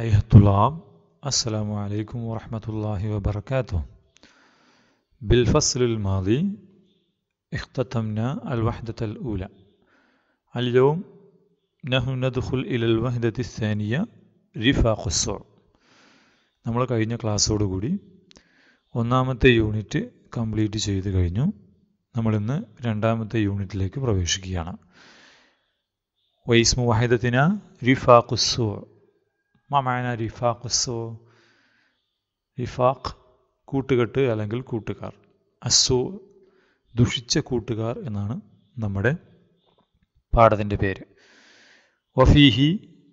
أيها الطلاب السلام عليكم ورحمة الله وبركاته بالفصل الماضي اختتمنا الوحدة الأولى اليوم نحن ندخل إلى الوحدة الثانية رفاق الصور നമ്മൾ കഴിഞ്ഞ ക്ലാസ്സോടുകൂടി ഒന്നാമത്തെ യൂണിറ്റ് കംപ്ലീറ്റ് ചെയ്ത് കഴിഞ്ഞു നമ്മളിന്ന് രണ്ടാമത്തെ യൂണിറ്റിലേക്ക് പ്രവേശിക്കുകയാണ് വൈസ്മു വഹിദത്തിന റിഫാഖുസു മാമാന റിഫാഖുസു റിഫാഖ് കൂട്ടുകെട്ട് അല്ലെങ്കിൽ കൂട്ടുകാർ അസു ദുഷിച്ച കൂട്ടുകാർ എന്നാണ് നമ്മുടെ പാഠത്തിൻ്റെ പേര് വഫീഹി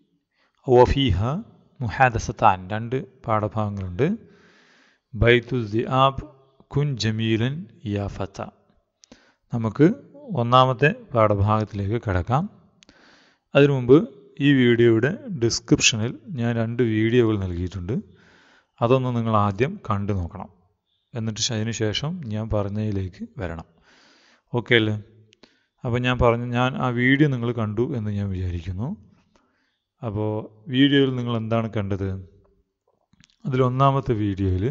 വഫീഹ മുഹാദസത്താൻ രണ്ട് പാഠഭാഗങ്ങളുണ്ട് ബൈത്തു ദിആബ് കുൻ ജമീലൻ യാഫത്ത നമുക്ക് ഒന്നാമത്തെ പാഠഭാഗത്തിലേക്ക് കിടക്കാം അതിനു മുമ്പ് ഈ വീഡിയോയുടെ ഡിസ്ക്രിപ്ഷനിൽ ഞാൻ രണ്ട് വീഡിയോകൾ നൽകിയിട്ടുണ്ട് അതൊന്ന് നിങ്ങൾ ആദ്യം കണ്ടു നോക്കണം എന്നിട്ട് അതിന് ശേഷം ഞാൻ പറഞ്ഞതിലേക്ക് വരണം ഓക്കെ അല്ലേ അപ്പോൾ ഞാൻ പറഞ്ഞു ഞാൻ ആ വീഡിയോ നിങ്ങൾ കണ്ടു എന്ന് ഞാൻ വിചാരിക്കുന്നു അപ്പോൾ വീഡിയോയിൽ നിങ്ങൾ എന്താണ് കണ്ടത് അതിലൊന്നാമത്തെ വീഡിയോയിൽ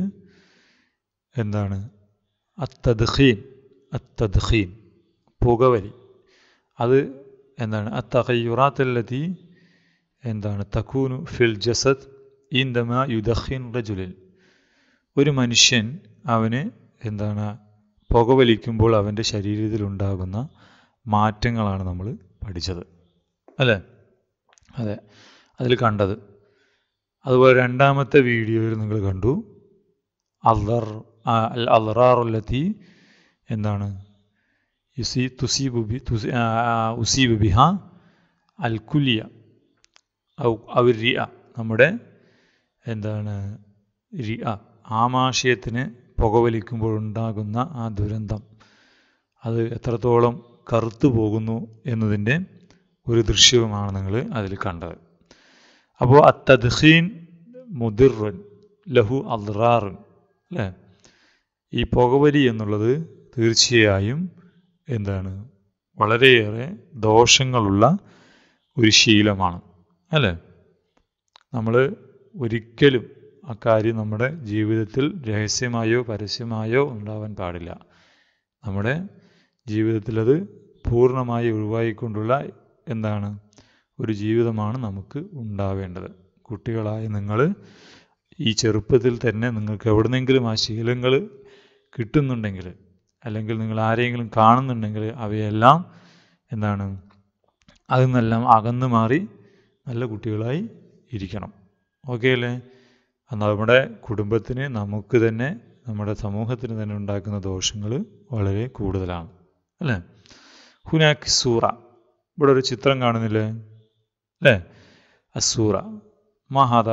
എന്താണ് അത്തദ്ഖീൻ അത്തദ്ഖീൻ പുകവലി അത് എന്താണ് അത്തഖയ്യുറാത്തല്ലതി എന്താണ് തക്കൂനു ഫിൽ ജസദ് ഈന്തമ യുദഖീൻ റജുലിൽ ഒരു മനുഷ്യൻ അവന് എന്താണ് പുകവലിക്കുമ്പോൾ അവൻ്റെ ശരീരത്തിലുണ്ടാകുന്ന മാറ്റങ്ങളാണ് നമ്മൾ പഠിച്ചത് അല്ലേ അതെ അതിൽ കണ്ടത് അതുപോലെ രണ്ടാമത്തെ വീഡിയോയിൽ നിങ്ങൾ കണ്ടു അല്ലർ അല്ലറാറുല്ലത്തി എന്താണ് യുസി തുസീബു ബി തുസി ഉസീബ് ബിഹ അൽ കുലിയ അവർ റിയ നമ്മുടെ എന്താണ് റിയ ആമാശയത്തിന് പുകവലിക്കുമ്പോൾ ഉണ്ടാകുന്ന ആ ദുരന്തം അത് എത്രത്തോളം കറുത്തു പോകുന്നു എന്നതിൻ്റെ ഒരു ദൃശ്യവുമാണ് നിങ്ങൾ അതിൽ കണ്ടത് അപ്പോൾ അത്തദ്ഖീൻ മുദിറുൻ ലഹു അൽറാറുൻ അല്ലേ ഈ പുകവലി എന്നുള്ളത് തീർച്ചയായും എന്താണ് വളരെയേറെ ദോഷങ്ങളുള്ള ഒരു ശീലമാണ് അല്ലേ നമ്മൾ ഒരിക്കലും അക്കാര്യം നമ്മുടെ ജീവിതത്തിൽ രഹസ്യമായോ പരസ്യമായോ ഉണ്ടാവാൻ പാടില്ല നമ്മുടെ ജീവിതത്തിൽ അത് പൂർണ്ണമായി ഒഴിവായിക്കൊണ്ടുള്ള എന്താണ് ഒരു ജീവിതമാണ് നമുക്ക് ഉണ്ടാവേണ്ടത് കുട്ടികളായ നിങ്ങൾ ഈ ചെറുപ്പത്തിൽ തന്നെ നിങ്ങൾക്ക് എവിടുന്നെങ്കിലും ആ ശീലങ്ങൾ കിട്ടുന്നുണ്ടെങ്കിൽ അല്ലെങ്കിൽ നിങ്ങൾ ആരെങ്കിലും കാണുന്നുണ്ടെങ്കിൽ അവയെല്ലാം എന്താണ് അതിൽ നിന്നെല്ലാം അകന്നു മാറി നല്ല കുട്ടികളായി ഇരിക്കണം ഓക്കെ അല്ലേ നമ്മുടെ കുടുംബത്തിന് നമുക്ക് തന്നെ നമ്മുടെ സമൂഹത്തിന് തന്നെ ഉണ്ടാക്കുന്ന ദോഷങ്ങൾ വളരെ കൂടുതലാണ് അല്ലേ ഹുനാക്ക് സൂറ ഇവിടെ ഒരു ചിത്രം കാണുന്നില്ലേ അല്ലേ അസൂറ മഹാദ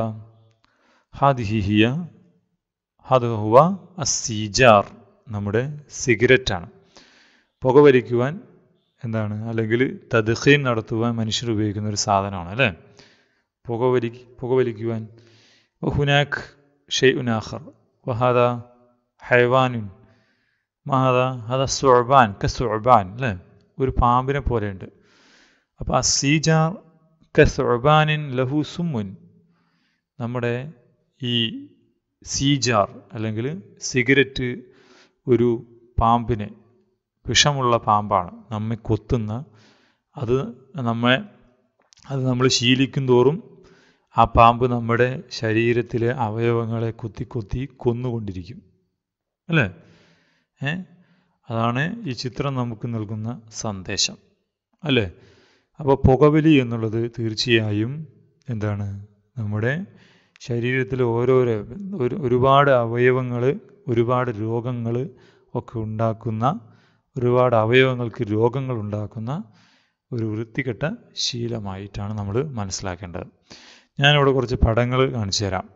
ഹാദിഹിയ ഹദ് ഹുവ അസീജാർ നമ്മുടെ സിഗരറ്റാണ് പുകവലിക്കുവാൻ എന്താണ് അല്ലെങ്കിൽ തദ്ഖീൻ നടത്തുവാൻ മനുഷ്യർ ഉപയോഗിക്കുന്ന ഒരു സാധനമാണ് അല്ലേ പുകവലി പുകവലിക്കുവാൻ ഹുനാഖ് ഷെയ് ഉനാഖർ വഹാദ ഹൈവാനുൻ മഹാദ ഹദ സുഅബാൻ ക സുഅബാൻ അല്ലേ ഒരു പാമ്പിനെ പോലെയുണ്ട് അപ്പോൾ ആ സീജാർ ക സുഅബാനിൻ ലഹു സുമ്മുൻ നമ്മുടെ ഈ സീജാർ അല്ലെങ്കിൽ സിഗരറ്റ് ഒരു പാമ്പിനെ വിഷമുള്ള പാമ്പാണ് നമ്മെ കൊത്തുന്ന അത് നമ്മെ അത് നമ്മൾ ശീലിക്കും തോറും ആ പാമ്പ് നമ്മുടെ ശരീരത്തിലെ അവയവങ്ങളെ കൊത്തി കൊത്തി കൊന്നുകൊണ്ടിരിക്കും അല്ലേ ഏ അതാണ് ഈ ചിത്രം നമുക്ക് നൽകുന്ന സന്ദേശം അല്ലേ അപ്പോൾ പുകവലി എന്നുള്ളത് തീർച്ചയായും എന്താണ് നമ്മുടെ ശരീരത്തിലെ ഓരോരോ ഒരു ഒരുപാട് അവയവങ്ങൾ ഒരുപാട് രോഗങ്ങൾ ഒക്കെ ഉണ്ടാക്കുന്ന ഒരുപാട് അവയവങ്ങൾക്ക് രോഗങ്ങൾ ഉണ്ടാക്കുന്ന ഒരു വൃത്തികെട്ട ശീലമായിട്ടാണ് നമ്മൾ മനസ്സിലാക്കേണ്ടത് ഞാനിവിടെ കുറച്ച് പടങ്ങൾ കാണിച്ചു തരാം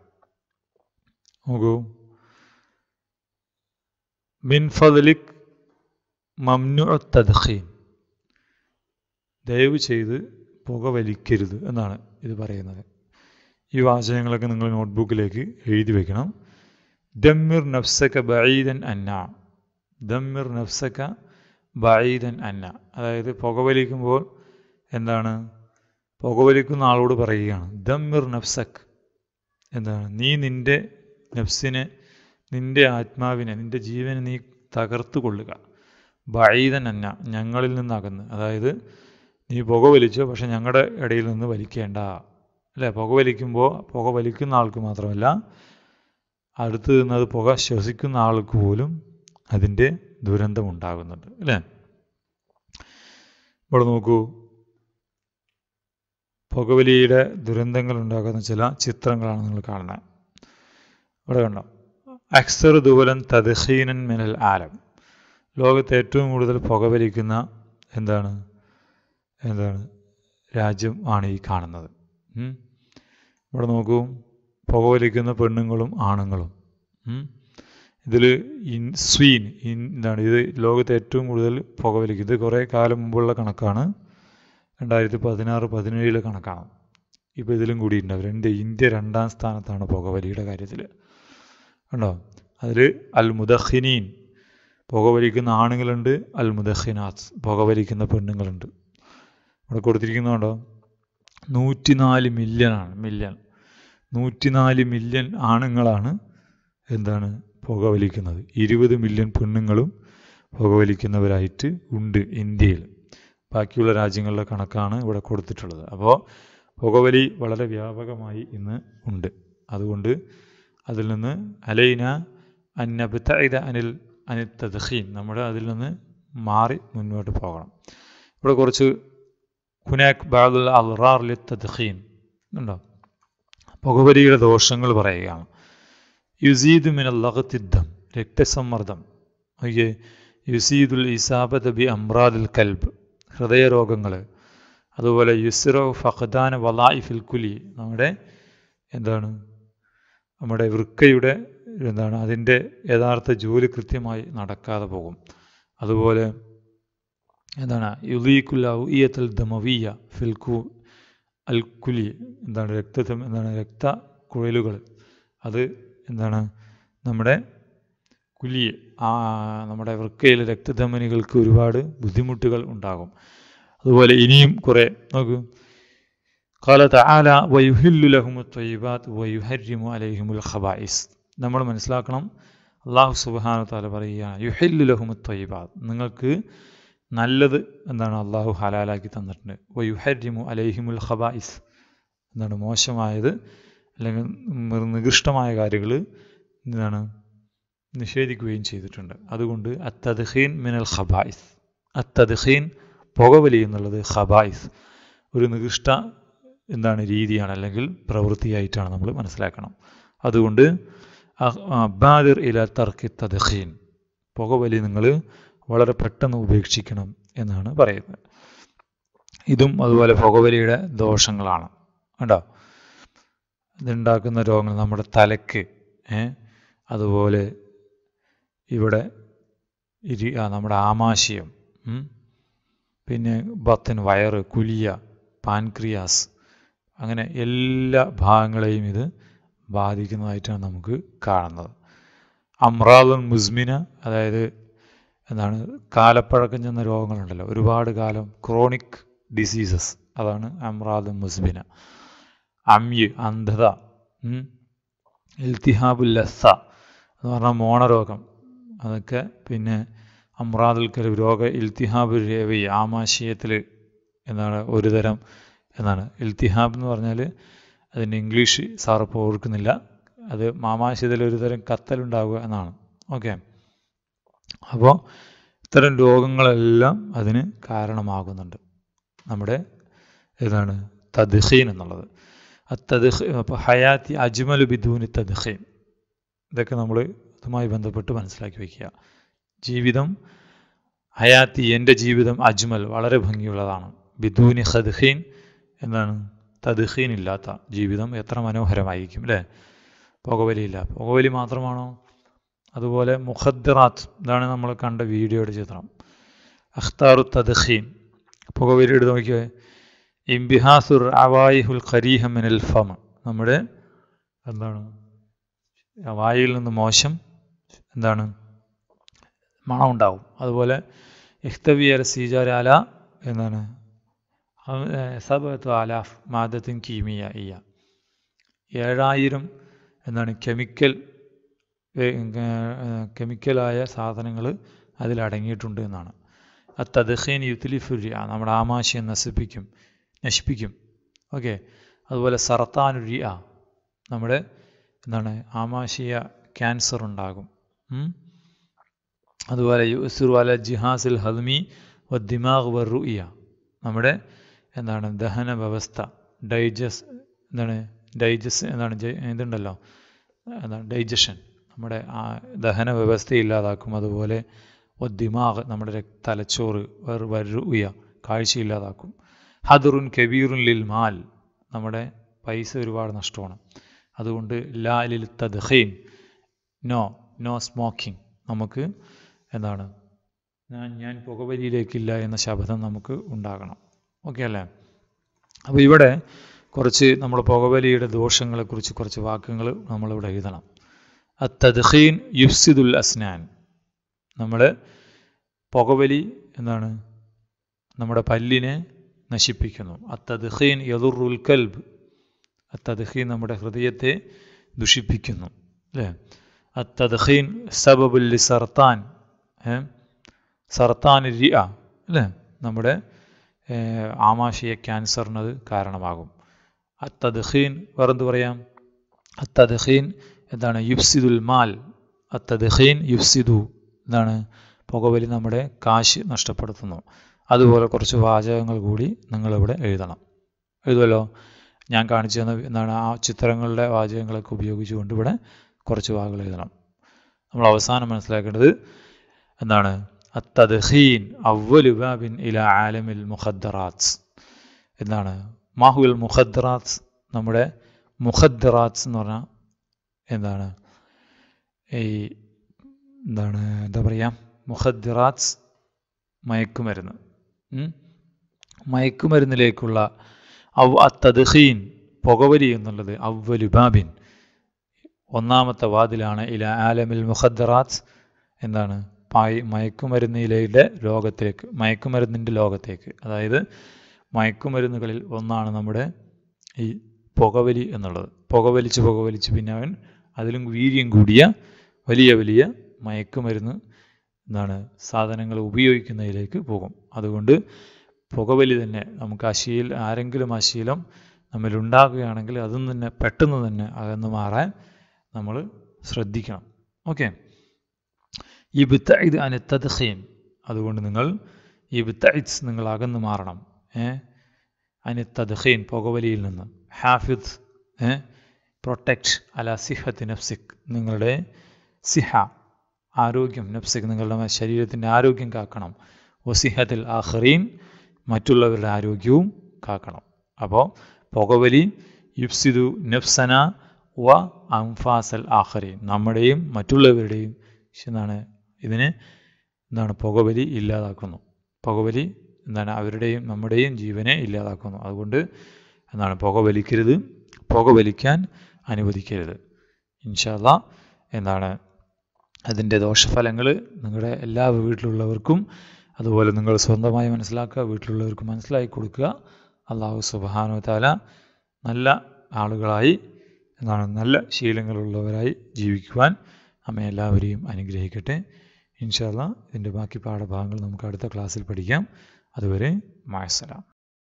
നോക്കൂ മിൻഫദലിക് മംനു തദ്ഖീൻ ദയവ് ചെയ്ത് പുക വലിക്കരുത് എന്നാണ് ഇത് പറയുന്നത് ഈ വാചകങ്ങളൊക്കെ നിങ്ങൾ നോട്ട്ബുക്കിലേക്ക് എഴുതി വെക്കണം ദമ്മിർ നഫ്സക ബഈദൻ അന്ന ദമ്മിർ നഫ്സക ബഈദൻ അന്ന അതായത് പുകവലിക്കുമ്പോൾ എന്താണ് പുകവലിക്കുന്ന ആളോട് പറയുകയാണ് ദമ്മിർ നഫ്സക് എന്താണ് നീ നിൻ്റെ നഫ്സിനെ നിൻ്റെ ആത്മാവിനെ നിൻ്റെ ജീവനെ നീ തകർത്തു കൊള്ളുക ബഴീതൻ അന്ന ഞങ്ങളിൽ നിന്നകന്ന് അതായത് നീ പുക വലിച്ചോ പക്ഷെ ഞങ്ങളുടെ ഇടയിൽ നിന്ന് വലിക്കേണ്ട അല്ലേ പുക വലിക്കുമ്പോൾ പുക വലിക്കുന്ന ആൾക്ക് മാത്രമല്ല അടുത്ത് നിന്നത് പുക ശ്വസിക്കുന്ന ആൾക്ക് പോലും അതിൻ്റെ ദുരന്തം ഉണ്ടാകുന്നുണ്ട് അല്ലേ ഇവിടെ നോക്കൂ പുകവലിയുടെ ദുരന്തങ്ങൾ ഉണ്ടാക്കുന്ന ചില ചിത്രങ്ങളാണ് നിങ്ങൾ കാണുന്നത് ഇവിടെ കണ്ടോ അക്സർ ദുവലൻ തദ്ഹീനൻ മിനൽ ആലം ലോകത്ത് ഏറ്റവും കൂടുതൽ പുകവലിക്കുന്ന എന്താണ് എന്താണ് രാജ്യം ആണ് ഈ കാണുന്നത് ഇവിടെ നോക്കൂ പുകവലിക്കുന്ന പെണ്ണുങ്ങളും ആണുങ്ങളും ഇതിൽ ഇൻ സ്വീൻ ഇൻ എന്താണ് ഇത് ലോകത്ത് ഏറ്റവും കൂടുതൽ പുകവലിക്കുന്നത് ഇത് കുറേ കാലം മുമ്പുള്ള കണക്കാണ് രണ്ടായിരത്തി പതിനാറ് പതിനേഴിലെ കണക്കാണ് ഇപ്പോൾ ഇതിലും കൂടിയിട്ടുണ്ട് രണ്ട് ഇന്ത്യ രണ്ടാം സ്ഥാനത്താണ് പുകവലിയുടെ കാര്യത്തിൽ കണ്ടോ അതിൽ അൽ മുദഖിനീൻ പുകവലിക്കുന്ന ആണുങ്ങളുണ്ട് അൽ മുദഖിനാത്ത് പുകവലിക്കുന്ന പെണ്ണുങ്ങളുണ്ട് ഇവിടെ കൊടുത്തിരിക്കുന്നുണ്ടോ നൂറ്റിനാല് മില്യണാണ് മില്യൺ നൂറ്റിനാല് മില്യൺ ആണുങ്ങളാണ് എന്താണ് പുകവലിക്കുന്നത് ഇരുപത് മില്യൺ പെണ്ണുങ്ങളും പുകവലിക്കുന്നവരായിട്ട് ഉണ്ട് ഇന്ത്യയിൽ ബാക്കിയുള്ള രാജ്യങ്ങളിലെ കണക്കാണ് ഇവിടെ കൊടുത്തിട്ടുള്ളത് അപ്പോൾ പുകവലി വളരെ വ്യാപകമായി ഇന്ന് ഉണ്ട് അതുകൊണ്ട് അതിൽ നിന്ന് അലൈന അന്നബിത അനിൽ അനിൽ തദ്ഹീൻ നമ്മുടെ അതിൽ നിന്ന് മാറി മുന്നോട്ട് പോകണം ഇവിടെ കുറച്ച് ഹുനാക് ബാദുൽ അൽറാറിലെ തദ്ഹീൻ ഉണ്ടോ പുകവലിയുടെ ദോഷങ്ങൾ പറയുകയാണ് യുസീദ് മിനൽ ലഹത്തിദ്ധം രക്തസമ്മർദ്ദം ഓക്കെ യുസീദുൽ ഇസാബത്ത് ബി അമ്രാദുൽ കൽബ് ഹൃദയരോഗങ്ങൾ അതുപോലെ യുസ്റോ ഫഖദാന വലായിഫിൽ കുലി നമ്മുടെ എന്താണ് നമ്മുടെ വൃക്കയുടെ എന്താണ് അതിൻ്റെ യഥാർത്ഥ ജോലി കൃത്യമായി നടക്കാതെ പോകും അതുപോലെ എന്താണ് യുലീക്കുൽ ഔഇയത്തുൽ ദമവിയ ഫിൽക്കു അൽ കുലി എന്താണ് രക്തം എന്താണ് രക്തക്കുഴലുകൾ അത് എന്താണ് നമ്മുടെ കുലി ആ നമ്മുടെ വൃക്കയിലെ രക്തധമനികൾക്ക് ഒരുപാട് ബുദ്ധിമുട്ടുകൾ ഉണ്ടാകും അതുപോലെ ഇനിയും കുറേ നോക്കൂ قال تعالى ويهل لهم الطيبات ويحرم عليهم الخبائث നമ്മൾ മനസ്സിലാക്കണം അള്ളാഹു സുബാന താല പറയുകയാണ് യുഹില്ലു ലഹുമു ത്വയ്ബാത്ത് നിങ്ങൾക്ക് നല്ലത് എന്താണ് അള്ളാഹു ഹലാലാക്കി തന്നിട്ടുണ്ട് വയുഹരിമു അലൈഹിമുൽ ഖബായിസ് എന്താണ് മോശമായത് അല്ലെങ്കിൽ നികൃഷ്ടമായ കാര്യങ്ങൾ എന്താണ് നിഷേധിക്കുകയും ചെയ്തിട്ടുണ്ട് അതുകൊണ്ട് അത്തദ്ഹീൻ മിനൽ ഖബായിസ് അത്തദ്ഹീൻ പുകവലി എന്നുള്ളത് ഖബായിസ് ഒരു നികൃഷ്ട എന്താണ് രീതിയാണ് അല്ലെങ്കിൽ പ്രവൃത്തിയായിട്ടാണ് നമ്മൾ മനസ്സിലാക്കണം അതുകൊണ്ട് ബാദിർ ഇല തർക്കി തദ്ഹീൻ പുകവലി നിങ്ങൾ വളരെ പെട്ടെന്ന് ഉപേക്ഷിക്കണം എന്നാണ് പറയുന്നത് ഇതും അതുപോലെ പുകവലിയുടെ ദോഷങ്ങളാണ് കേട്ടോ ഇതുണ്ടാക്കുന്ന രോഗങ്ങൾ നമ്മുടെ തലയ്ക്ക് അതുപോലെ ഇവിടെ ഇരി നമ്മുടെ ആമാശയം പിന്നെ ബത്തിന് വയറ് കുലിയ പാൻക്രിയാസ് അങ്ങനെ എല്ലാ ഭാഗങ്ങളെയും ഇത് ബാധിക്കുന്നതായിട്ടാണ് നമുക്ക് കാണുന്നത് അമ്രാദുൻ മുസ്മിന അതായത് എന്താണ് കാലപ്പഴക്കം ചെന്ന രോഗങ്ങളുണ്ടല്ലോ ഒരുപാട് കാലം ക്രോണിക് ഡിസീസസ് അതാണ് അമ്രാദുൻ മുസ്മിന അമ്യ് അന്ധത ഇൽത്തിഹാബുൽ ലസ്സ എന്ന് പറഞ്ഞാൽ മോണരോഗം അതൊക്കെ പിന്നെ അമ്രാദുൽ കരു രോഗ ഇൽത്തിഹാബ് രവി ആമാശയത്തിൽ എന്താണ് ഒരു തരം എന്നാണ് ഇൽത്തിഹാബ് എന്ന് പറഞ്ഞാൽ അതിന് ഇംഗ്ലീഷ് സാർ ഇപ്പോൾ ഓർക്കുന്നില്ല അത് മാമാശയത്തിൽ ഒരു തരം കത്തലുണ്ടാവുക എന്നാണ് ഓക്കെ അപ്പോൾ ഇത്തരം രോഗങ്ങളെല്ലാം അതിന് കാരണമാകുന്നുണ്ട് നമ്മുടെ ഏതാണ് തദ്ഹീൻ എന്നുള്ളത് ആ തദ്ഹീ അപ്പോൾ ഹയാത്തി അജ്മൽ ബിദൂനി തദ്ഹീൻ ഇതൊക്കെ നമ്മൾ ഇതുമായി ബന്ധപ്പെട്ട് മനസ്സിലാക്കി വയ്ക്കുക ജീവിതം ഹയാത്തി എൻ്റെ ജീവിതം അജ്മൽ വളരെ ഭംഗിയുള്ളതാണ് ബിദൂനി ഖദ്ഹീൻ എന്താണ് തദ്ഹീൻ ഇല്ലാത്ത ജീവിതം എത്ര മനോഹരമായിരിക്കും അല്ലേ പുകവലിയില്ല പുകവലി മാത്രമാണോ അതുപോലെ മുഖദ്റാത്ത് ഇതാണ് നമ്മൾ കണ്ട വീഡിയോയുടെ ചിത്രം അഖ്താറു തദ്ഹീൻ പുകവലി എടുത്ത് നോക്കിയേ ഇംബിഹാസുർ അവായിഹുൽ ഖരീഹ മിനൽ ഫം നമ്മുടെ എന്താണ് വായിൽ നിന്ന് മോശം എന്താണ് മണമുണ്ടാവും അതുപോലെ ഇഖ്തവിയൽ സീജാരാല എന്താണ് സബത്ത് ആലാഫ് മാദത്തിൻ കീമിയ ഇയ ഏഴായിരം എന്താണ് കെമിക്കൽ കെമിക്കലായ സാധനങ്ങൾ അതിലടങ്ങിയിട്ടുണ്ട് എന്നാണ് ആ തദ്ഹീൻ യുത്തിലിഫുരിയ നമ്മുടെ ആമാശയം നശിപ്പിക്കും നശിപ്പിക്കും ഓക്കെ അതുപോലെ സർത്താനുരിയ നമ്മുടെ എന്താണ് ആമാശയ ക്യാൻസർ ഉണ്ടാകും അതുപോലെ യുസുർ അല ജിഹാസിൽ ഹദ്മി വ ദിമാഗ് വ റുഇയ നമ്മുടെ എന്താണ് ദഹന വ്യവസ്ഥ ഡൈജസ് എന്താണ് ഡൈജസ് എന്താണ് ഇതുണ്ടല്ലോ എന്താണ് ഡൈജഷൻ നമ്മുടെ ആ ദഹന വ്യവസ്ഥ ഇല്ലാതാക്കും അതുപോലെ ദിമാഗ് നമ്മുടെ തലച്ചോറ് വരുയ കാഴ്ച ഇല്ലാതാക്കും ഹദറുൻ കബീറുൻ ലിൽ മാൽ നമ്മുടെ പൈസ ഒരുപാട് നഷ്ടമാണ് അതുകൊണ്ട് ലാ ലിൽ തദ്ഹീൻ നോ നോ സ്മോക്കിംഗ് നമുക്ക് എന്താണ് ഞാൻ ഞാൻ പുകവലിയിലേക്കില്ല എന്ന ശബ്ദം നമുക്ക് ഉണ്ടാകണം ഓക്കെ അല്ലേ അപ്പോൾ ഇവിടെ കുറച്ച് നമ്മൾ പുകവലിയുടെ ദോഷങ്ങളെക്കുറിച്ച് കുറച്ച് വാക്യങ്ങൾ നമ്മളിവിടെ എഴുതണം അത്തദ്ഹീൻ യുഫ്സിദുൽ അസ്നാൻ നമ്മൾ പുകവലി എന്താണ് നമ്മുടെ പല്ലിനെ നശിപ്പിക്കുന്നു അത്തദ്ഹീൻ യദുറുൽ കൽബ് അത്തദ്ഹീൻ നമ്മുടെ ഹൃദയത്തെ ദുഷിപ്പിക്കുന്നു അല്ലേ അത്തദ്ഹീൻ സബബുൽ സർത്താൻ സർത്താൻ രിയ അല്ലേ നമ്മുടെ ആമാശയ ക്യാൻസറിനത് കാരണമാകും അത്തദ്ഹീൻ വേറെന്ത് പറയാം അത്തദ്ഹീൻ എന്താണ് യുഫ്സിദുൽ മാൽ അത്തദ്ഹീൻ യുഫ്സിദു എന്താണ് പുകവലി നമ്മുടെ കാശ് നഷ്ടപ്പെടുത്തുന്നു അതുപോലെ കുറച്ച് വാചകങ്ങൾ കൂടി നിങ്ങളിവിടെ എഴുതണം എഴുതുമല്ലോ ഞാൻ കാണിച്ചു തന്ന എന്താണ് ആ ചിത്രങ്ങളുടെ വാചകങ്ങളൊക്കെ ഉപയോഗിച്ചുകൊണ്ട് ഇവിടെ കുറച്ച് വാക്കുകൾ എഴുതണം നമ്മൾ അവസാനം മനസ്സിലാക്കേണ്ടത് എന്താണ് അത്തദ്ഹീൻ അവലുബാബിൻ ഇല ആലമിൽ മുഖദ്ദറാത്സ് എന്താണ് മാഹുൽ മുഖദ്ദറാത്സ് നമ്മുടെ മുഖദ്ദറാത്സ് എന്ന് പറഞ്ഞാൽ എന്താണ് ഈ എന്താണ് എന്താ പറയുക മുഖദ്ദറാത്സ് മയക്കുമരുന്ന് മയക്കുമരുന്നിലേക്കുള്ള ഔ അത്തദ്ഹീൻ പുകവലി എന്നുള്ളത് അവലുബാബിൻ ഒന്നാമത്തെ വാതിലാണ് ഇല ആലമിൽ മുഖദ്ദറാത്ത് എന്താണ് പായ് മയക്കുമരുന്നിലയുടെ ലോകത്തേക്ക് മയക്കുമരുന്നിൻ്റെ ലോകത്തേക്ക് അതായത് മയക്കുമരുന്നുകളിൽ ഒന്നാണ് നമ്മുടെ ഈ പുകവലി എന്നുള്ളത് പുകവലിച്ച് പുകവലിച്ച് പിന്നെ അവൻ അതിലും വീര്യം കൂടിയ വലിയ വലിയ മയക്കുമരുന്ന് എന്താണ് സാധനങ്ങൾ ഉപയോഗിക്കുന്നതിലേക്ക് പോകും അതുകൊണ്ട് പുകവലി തന്നെ നമുക്ക് ആ ശീൽ ആരെങ്കിലും ആ ശീലം നമ്മളുണ്ടാകുകയാണെങ്കിൽ അതും തന്നെ പെട്ടെന്ന് തന്നെ അകന്ന് മാറാൻ നമ്മൾ ശ്രദ്ധിക്കണം ഓക്കെ ഈ ബിത്തഇദ് അനത്തദ്ഹീം അതുകൊണ്ട് നിങ്ങൾ ഈ ബിത്തഇദ്സ് നിങ്ങൾ അകന്ന് മാറണം ഏ അനിത്തദ്ഹീൻ പുകവലിയിൽ നിന്ന് ഹാഫിദ് ഏ പ്രൊട്ടക്റ്റ് അല സിഹത്ത് നഫ്സിക് നിങ്ങളുടെ സിഹ ആരോഗ്യം നഫ്സിക് നിങ്ങളുടെ ശരീരത്തിൻ്റെ ആരോഗ്യം കാക്കണം വസിഹത്തിൽ ആഹ്റീൻ മറ്റുള്ളവരുടെ ആരോഗ്യവും കാക്കണം അപ്പോൾ പുകവലി യുഫ്സിദു നഫ്സന വ അംഫാസൽ ആഹ്റീൻ നമ്മുടെയും മറ്റുള്ളവരുടെയും എന്താണ് ഇതിന് എന്താണ് പുകവലി ഇല്ലാതാക്കുന്നു പുകവലി എന്താണ് അവരുടെയും നമ്മുടെയും ജീവനെ ഇല്ലാതാക്കുന്നു അതുകൊണ്ട് എന്താണ് പുകവലിക്കരുത് പുകവലിക്കാൻ അനുവദിക്കരുത് ഇൻഷാല്ല എന്താണ് അതിൻ്റെ ദോഷഫലങ്ങൾ നിങ്ങളുടെ എല്ലാ വീട്ടിലുള്ളവർക്കും അതുപോലെ നിങ്ങൾ സ്വന്തമായി മനസ്സിലാക്കുക വീട്ടിലുള്ളവർക്ക് മനസ്സിലാക്കി കൊടുക്കുക അള്ളാഹു സുബാനു താല നല്ല ആളുകളായി എന്താണ് നല്ല ശീലങ്ങളുള്ളവരായി ജീവിക്കുവാൻ നമ്മെ എല്ലാവരെയും അനുഗ്രഹിക്കട്ടെ ഇൻഷാല്ല ഇതിൻ്റെ ബാക്കി പാഠഭാഗങ്ങൾ നമുക്ക് അടുത്ത ക്ലാസ്സിൽ പഠിക്കാം അതുവരെ മായസലാം